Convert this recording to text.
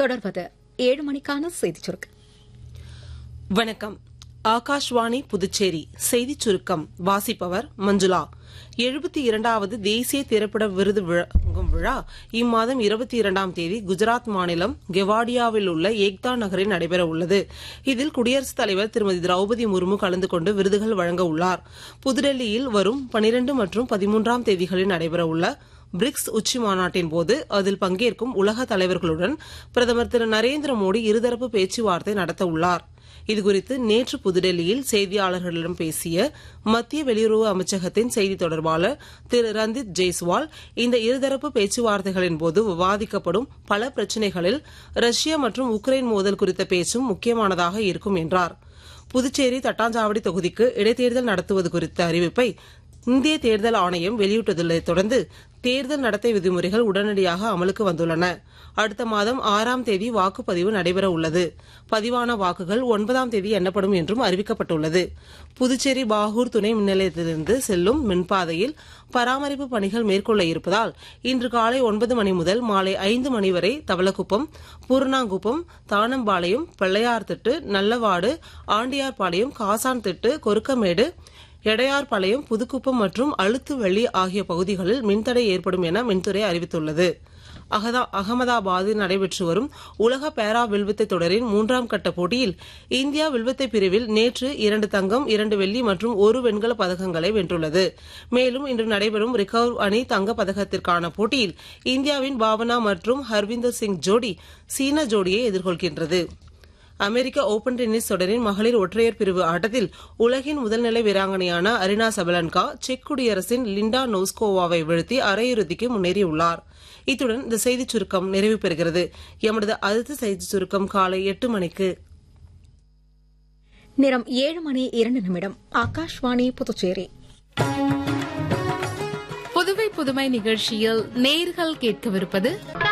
தொடர்வது ஏழு மணிக்கான செய்திச் சுருக்கம் வணக்கம் ஆகாஷ்வாணி புதுச்சேரி செய்திச் சுருக்கம் வாசிப்பவர் மஞ்சுளா எழுபத்தி இரண்டாவது தேசிய திரைப்பட விருது வழங்கும் விழா இம்மாதம் இருபத்தி இரண்டாம் தேதி குஜராத் மாநிலம் கெவாடியாவில் உள்ள ஏக்தா நகரில் நடைபெற உள்ளது இதில் குடியரசுத் தலைவர் திருமதி திரௌபதி முர்மு கலந்து கொண்டு விருதுகள் வழங்க உள்ளார் புதுடெல்லியில் வரும் பனிரெண்டு மற்றும் பதிமூன்றாம் தேதிகளில் நடைபெற உள்ள பிரிக்ஸ் உச்சி மாநாட்டின் போது அதில் பங்கேற்கும் உலக தலைவர்களுடன் பிரதமர் திரு நரேந்திர மோடி இருதரப்பு பேச்சுவார்த்தை நடத்த உள்ளார் இதுகுறித்து நேற்று புதுடெல்லியில் செய்தியாளர்களிடம் பேசிய மத்திய வெளியுறவு அமைச்சகத்தின் செய்தி தொடர்பாளர் திரு ரந்தித் ஜெய்ஸ்வால் இந்த இருதரப்பு பேச்சுவார்த்தைகளின் போது விவாதிக்கப்படும் பல பிரச்சினைகளில் ரஷ்யா மற்றும் உக்ரைன் மோதல் குறித்த பேச்சும் முக்கியமானதாக இருக்கும் என்றார் புதுச்சேரி தட்டாஞ்சாவடி தொகுதிக்கு இடைத்தேர்தல் நடத்துவது குறித்த அறிவிப்பை இந்திய தேர்தல் ஆணையம் வெளியிட்டதை தொடர்ந்து தேர்தல் நடத்தை விதிமுறைகள் உடனடியாக அமலுக்கு வந்துள்ளன அடுத்த மாதம் ஆறாம் தேதி வாக்குப்பதிவு நடைபெற உள்ளது பதிவான வாக்குகள் ஒன்பதாம் தேதி எண்ணப்படும் என்றும் அறிவிக்கப்பட்டுள்ளது புதுச்சேரி பாகூர் துணை மின் நிலையத்திலிருந்து செல்லும் மின்பாதையில் பராமரிப்பு பணிகள் மேற்கொள்ள இருப்பதால் இன்று காலை ஒன்பது மணி முதல் மாலை ஐந்து மணி வரை தவளக்குப்பம் பூர்ணாங்குப்பம் தானம்பாளையம் பிள்ளையார்திட்டு நல்லவாடு ஆண்டியார்பாளையம் காசான் திட்டு கொருக்கமேடு எடையார்பாளையம் புதுக்குப்பம் மற்றும் அழுத்துவெள்ளி ஆகிய பகுதிகளில் மின்தடை ஏற்படும் என மின்துறை அறிவித்துள்ளது அகமதாபாத்தில் நடைபெற்று வரும் உலக பேரா வில்வித்தை தொடரின் மூன்றாம் கட்ட போட்டியில் இந்தியா வில்வித்தை பிரிவில் நேற்று இரண்டு தங்கம் இரண்டு வெள்ளி மற்றும் ஒரு வெண்கல பதக்கங்களை வென்றுள்ளது மேலும் இன்று நடைபெறும் ரிகர்வ் அணி தங்கப் பதக்கத்திற்கான போட்டியில் இந்தியாவின் பாவனா மற்றும் ஹர்விந்தர் சிங் ஜோடி சீன ஜோடியை எதிர்கொள்கின்றது அமெரிக்க ஓபன் டென்னிஸ் தொடரின் மகளிர் ஒற்றையர் பிரிவு ஆட்டத்தில் உலகின் முதல்நிலை வீராங்கனையான அரினா சபலன்கா செக் குடியரசின் லிண்டா நோஸ்கோவாவை வீழ்த்தி அரையிறுதிக்கு முன்னேறியுள்ளார் இத்துடன் இந்த செய்திச் சுருக்கம் நிறைவு பெறுகிறது எமது அடுத்த செய்திச் சுருக்கம் காலை எட்டு மணிக்கு நிறம் ஏழு மணி இரண்டு நிமிடம் ஆகாஷ்வாணி புதுச்சேரி புதுவை புதுமை நிகழ்ச்சியில் நேர்கள் கேட்கவிருப்பது